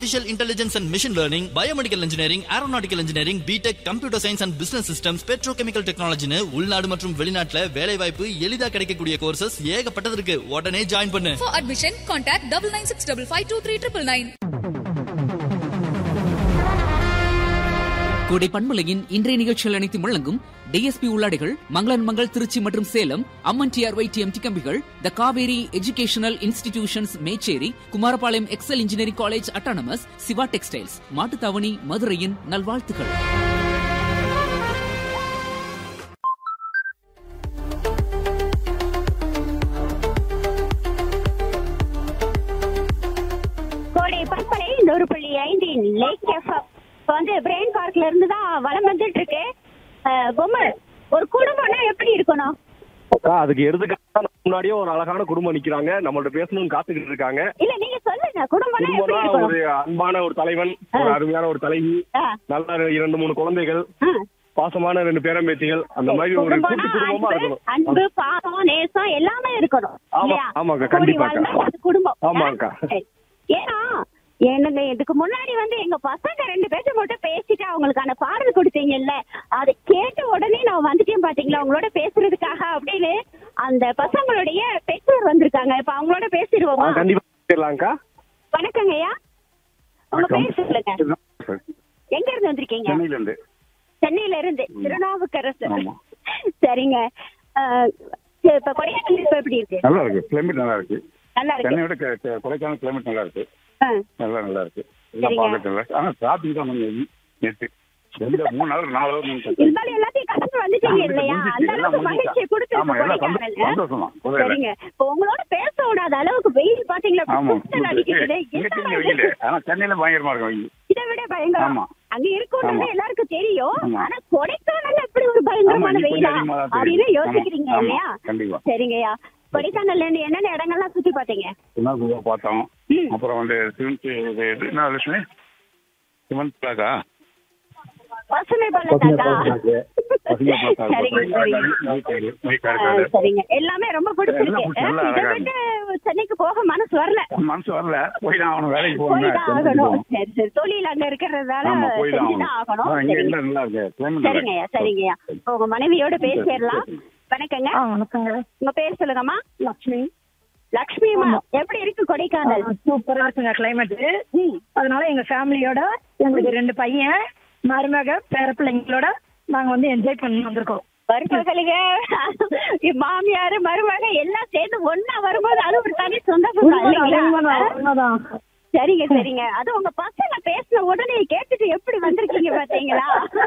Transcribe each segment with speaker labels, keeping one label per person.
Speaker 1: Artificial Intelligence and Machine Learning, Biomedical Engineering, Aeronautical Engineering, BTech, Computer Science and Business Systems, Petrochemical Technologyன்னு உள்நாடு மற்றும் வெளிநாட்டுல வேலை வாய்ப்பு எளிதா கிடைக்கக்கூடிய கோர்சஸ் ஏகப்பட்டது இருக்கு உடனே ஜாயின் பண்ணு
Speaker 2: For admission, contact double nine six double five two three triple nine.
Speaker 3: கோடை பண்பலையின் இன்றைய நிகழ்ச்சிகள் அனைத்தும் வழங்கும் டிஎஸ்பி உள்ளாடைகள் மங்களன் மங்கள் திருச்சி மற்றும் சேலம் அம்மன் டிஆர்ஒய் டிஎம்டி கம்பிகள் the Kaveri educational institutions Mecheri Kumarapalayam excel engineering college autonomous Siva textiles Mattuthavani மதுரையின் நல்வாழ்த்துக்கள்
Speaker 4: கோடை பற்பனை நூறு புள்ளி ஐந்தின் லேக் எஃப்எம் இப்போ வந்து பிரெயின் பார்க்ல இருந்து தான் வளம் வந்துட்டு இருக்கு அஹ், பொம்மல் ஒரு குடும்பம்னா எப்படி இருக்கணும்
Speaker 5: அக்கா அதுக்கு எடுத்துக்காட்டா முன்னாடியே ஒரு அழகான குடும்பம் நிக்கிறாங்க நம்மள்ட்ட பேசணும்னு காத்துக்கிட்டு இருக்காங்க
Speaker 4: இல்ல நீங்க சொல்லுங்க குடும்பம்னா எப்படி
Speaker 5: குடும்பம்னா
Speaker 4: இருக்கணும்
Speaker 5: ஒரு அன்பான ஒரு தலைவன் ஒரு அருமையான ஒரு தலைவி
Speaker 4: ஆ.
Speaker 5: நல்ல இரண்டு மூணு குழந்தைகள்
Speaker 4: ஆ.
Speaker 5: பாசமான ரெண்டு பேரம்பேத்திகள் அந்த மாதிரி ஒரு
Speaker 4: குடும்பம்னா
Speaker 5: கூட்டு குடும்பமா
Speaker 4: அன்பு,
Speaker 5: இருக்கணும்
Speaker 4: அன்பு பாசம் நேசம் எல்லாமே இருக்கணும்
Speaker 5: ஆமா,
Speaker 4: இல்லையா?
Speaker 5: ஆமாக்கா,
Speaker 4: கூடி
Speaker 5: கண்டிப்பாக்கா.
Speaker 4: வாழ்ந்தா அது குடும்பம்
Speaker 5: ஆமாக்கா.
Speaker 4: சரி. ஏன்னா எனக்கு இதுக்கு முன்னாடி வந்து எங்க பசங்க ரெண்டு பேர்த்த மட்டும் பேசிட்டு அவங்களுக்கான பாடல் கொடுத்தீங்கல்ல அதை கேட்ட உடனே நான் வந்துட்டேன் பாத்தீங்களா அவங்களோட பேசுறதுக்காக அப்படின்னு அந்த பசங்களுடைய பெற்றோர் வந்திருக்காங்க இப்ப அவங்களோட
Speaker 5: ஆ,
Speaker 4: பேசிடுவோமா
Speaker 5: கண்டிப்பா பேசலாம்க்கா
Speaker 4: வணக்கங்க ஐயா உங்க பேர் சொல்லுங்க எங்க இருந்து வந்திருக்கீங்க
Speaker 6: சென்னையில இருந்து
Speaker 4: சென்னையில இருந்து திருநாவுக்கரசு
Speaker 6: ஆமா.
Speaker 4: சரிங்க அஹ், சரி, இப்ப கொடைக்கானல் இப்ப எப்படி இருக்கு
Speaker 6: நல்லா இருக்கு கிளைமேட் நல்லா இருக்கு
Speaker 4: நல்லா இருக்கு
Speaker 6: சென்னையோட கே- கே- கொடைக்கானல் கிளைமேட் நல்லா இருக்கு
Speaker 4: ஆ,
Speaker 6: நல்லா நல்லா இருக்கு எல்லாம்
Speaker 4: சரிங்க.
Speaker 6: பார்க்கறது நல்லா இருக்கு. ஆனா டிராபிக் தான் கொஞ்சம் heavy. நேத்து ரெண்டு மூணு நாள் நாலு நாள் மூணு நாள்.
Speaker 4: இருந்தாலும் எல்லாத்தையும் கடந்து வந்துட்டீங்க இல்லையா
Speaker 6: முடிஞ்சிச்சு,
Speaker 4: அந்த
Speaker 6: எல்லாம்
Speaker 4: அளவுக்கு
Speaker 6: முடிஞ்சிச்சா?
Speaker 4: மகிழ்ச்சி கொடுத்துருக்கு
Speaker 6: ஆமா, எல்லாம் சந்தோ-
Speaker 4: கொடைக்கானல்
Speaker 6: சந்தோஷம் தான். புரியல.
Speaker 4: சரிங்க இப்ப உங்களோட பேச விடாத அளவுக்கு வெயில் பாத்தீங்களா
Speaker 6: ஆமா
Speaker 4: குத்தல் அடிக்குது
Speaker 6: இங்க
Speaker 4: என்னடா
Speaker 6: தெரிஞ்ச
Speaker 4: இது?
Speaker 6: வெயில் ஆனா சென்னையில பயங்கரமா இருக்கும் வெயில்
Speaker 4: இதை விட பயங்கரம்
Speaker 6: ஆமா.
Speaker 4: அங்க இருக்கும்ன்றது
Speaker 6: ஆமா.
Speaker 4: எல்லாருக்கும் தெரியும்
Speaker 6: ஆமா.
Speaker 4: ஆனா கொடைக்கானல் எப்படி ஒரு பயங்கரமான
Speaker 6: ஆமா, இங்க
Speaker 4: வெயிலா
Speaker 6: கொஞ்சம் அதிகமா தான்
Speaker 4: அப்படின்னு
Speaker 6: தெரியுது.
Speaker 4: யோசிக்கிறீங்க
Speaker 6: ஆமா,
Speaker 4: இல்லையா
Speaker 6: கண்டிப்பா.
Speaker 4: சரிங்கய்யா கொடைக்கானல்ல இருந்து என்னென்ன இடங்கள்லாம் சுத்தி பாத்தீங்க
Speaker 6: சுனாகுவா பார்த்தோம்
Speaker 4: ம்.
Speaker 6: அப்புறம் வந்து சிவன் இது இது என்ன லட்சுமி சிவன் பிளாகா
Speaker 4: பசுமை பள்ளத்தாக்கா
Speaker 6: பசுமை பள்ளத்தாக்கு.
Speaker 4: சரிங்க சரிங்க
Speaker 6: மைக்காடு, மைக்காடு
Speaker 4: ஆ,
Speaker 6: காடு.
Speaker 4: சரிங்க எல்லாமே ரொம்ப பிடிச்சிருக்கு
Speaker 6: எல்லாம் பிடிச்சி, நல்லா
Speaker 4: இதை
Speaker 6: அழகா
Speaker 4: விட்டு சென்னைக்கு போக மனசு வரல
Speaker 6: மனசு வரல போய் தான் ஆகணும் வேலைக்கு
Speaker 4: போய்
Speaker 6: போகணும்
Speaker 4: தான் ஆகணும் சரி சரி தொழில் அங்க இருக்கிறதால
Speaker 6: ஆமா போய் தான்
Speaker 4: செஞ்சுதான் ஆகணும்
Speaker 6: ஆகணும் இங்க
Speaker 4: சரிங்க.
Speaker 6: எல்லாம் நல்லா இருக்கு climate நல்லா
Speaker 4: சரிங்கய்யா
Speaker 6: இருக்கு.
Speaker 4: சரிங்கய்யா இப்ப உங்க மனைவியோட பேசிடலாம் வணக்கங்க
Speaker 7: வணக்கங்க
Speaker 4: உங்க பேர் சொல்லுங்கம்மா
Speaker 7: லக்ஷ்மி
Speaker 4: லக்ஷ்மிமா எப்படி இருக்கு கொடைக்கானல்
Speaker 7: சூப்பரா இருக்குங்க கிளைமேட் அதனால எங்க ஃபேமிலியோட எங்களுக்கு ரெண்டு பையன் மருமக பேர பிள்ளைங்களோட நாங்க வந்து என்ஜாய் பண்ணி வந்திருக்கோம்
Speaker 4: மருமகளுங்க மாமியாரு மருமக எல்லாம் சேர்ந்து ஒன்னா வரும்போது அது ஒரு தனி சொந்தம் இல்லைங்களா
Speaker 7: உண்மைதான்.
Speaker 4: சரிங்க சரிங்க அது உங்க பசங்க பேசின உடனே கேட்டுட்டு எப்படி வந்திருக்கீங்க பாத்தீங்களா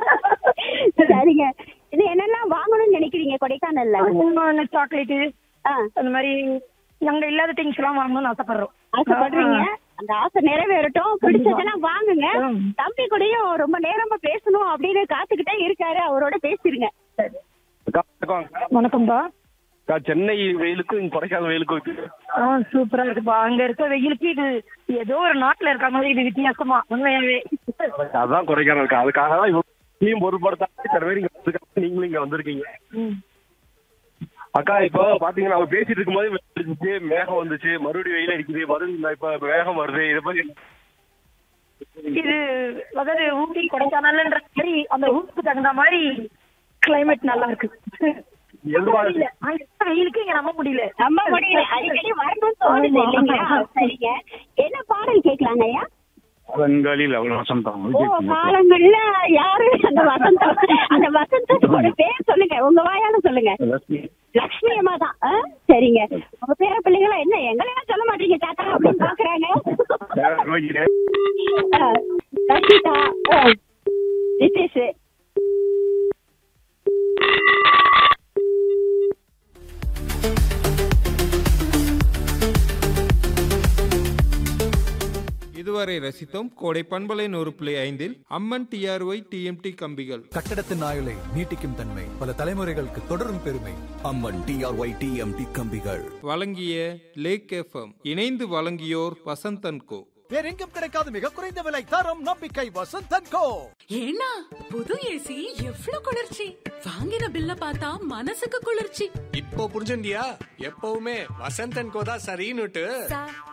Speaker 4: சரிங்க இது என்னெல்லாம் வாங்கணும்னு நினைக்கிறீங்க கொடைக்கானல்ல
Speaker 7: இன்னொன்னு சாக்லேட்டு
Speaker 4: ஆ,
Speaker 7: அந்த மாதிரி நாங்க இல்லாத திங்ஸ் எல்லாம் வாங்கணும்னு ஆசைப்படுறோம்
Speaker 4: ஆசைப்படுறீங்க அந்த ஆசை நிறைவேறட்டும் பிடிச்சதெல்லாம் வாங்குங்க
Speaker 7: ம்.
Speaker 4: தம்பி கூடயும் ரொம்ப நேரமா பேசணும் அப்படின்னு காத்துக்கிட்டே இருக்காரு அவரோட பேசிருங்க
Speaker 5: அக்கா, வணக்கம் அக்கா.
Speaker 7: வணக்கம்ப்பா
Speaker 5: அக்கா, சென்னை வெயிலுக்கும் இங்க கொடைக்கானல் வெயிலுக்கும் இருக்கு.
Speaker 7: ஆ சூப்பரா இருக்குப்பா அங்க இருக்க வெயிலுக்கு இது ஏதோ ஒரு நாட்டுல இருக்க மாதிரி இது வித்தியாசமா உண்மையாவே
Speaker 5: அதான் கொடைக்கானல் அக்கா. அதுக்காக தான் இவ்வளவு பொருட்படுத்தாம சில பேர் இங்க வந்திருக்காங்க. நீங்களும் இங்க வந்திருக்கீங்க
Speaker 7: ம்.
Speaker 5: அக்கா இப்போ பாத்தீங்கன்னா அவங்க பேசிட்டு இருக்கும்போது வெயில் அடிச்சுச்சு மேகம் வந்துச்சு மறுபடியும் வெயில் அடிக்குது மறுபடியும் இப்ப மேகம் வருது இதை பத்தி
Speaker 7: இது அதாவது ஊட்டி கொடைக்கானல்ன்ற மாதிரி அந்த ஊருக்கு தகுந்த மாதிரி கிளைமேட் நல்லா இருக்கு
Speaker 5: எதிர்பார்க்க-
Speaker 7: முடியல. அங்க இருக்க வெயிலுக்கு இங்க நம்ப முடியல
Speaker 4: நம்ம முடியல அடிக்கடி வரணும்னு தோணுது இல்லைங்களா சரிங்க என்ன பாடல் கேட்கலாங்க ஐயா
Speaker 6: பெங்காலியில் அவ்வளவு வசந்தம்
Speaker 4: ஓ
Speaker 6: விஜய் குமார்.
Speaker 4: காலங்கள்ல யாரு அந்த வசந்தம் அந்த வசந்தத்தோட பேர் சொல்லுங்க உங்க வாயால சொல்லுங்க
Speaker 6: லட்சுமி.
Speaker 4: லக்ஷ்மி அம்மா தான் ஆ? சரிங்க உங்க பேர பிள்ளைங்களா என்ன எங்களையும் சொல்ல மாட்டீங்க தாத்தா அப்படின்னு பாக்குறாங்க
Speaker 6: வேற நோய்க்கு.
Speaker 4: ஆ, ரஷிதா ஆ, நிதிஷ்
Speaker 8: இதுவரை ரசித்தோம் கோடை பண்பலை நூறு புள்ளி ஐந்தில் அம்மன் டிஆர்ஒய் டிஎம்டி கம்பிகள்
Speaker 9: கட்டடத்தின் ஆயுளை நீட்டிக்கும் தன்மை பல தலைமுறைகளுக்கு தொடரும் பெருமை அம்மன் டிஆர்ஒய் டிஎம்டி கம்பிகள்
Speaker 8: வழங்கிய லேக் எஃப்எம் இணைந்து வழங்கியோர் வசந்தன் கோ
Speaker 9: வேறெங்கும் கிடைக்காத மிக குறைந்த விலை தரம் நம்பிக்கை வசந்தன் கோ
Speaker 10: ஏன்னா புது ஏசி எவ்ளோ குளிர்ச்சி வாங்கின பில்ல பார்த்தா மனசுக்கு குளிர்ச்சி
Speaker 11: இப்போ புரிஞ்சுண்டியா எப்பவுமே வசந்தன் கோதா சரின்னுட்டு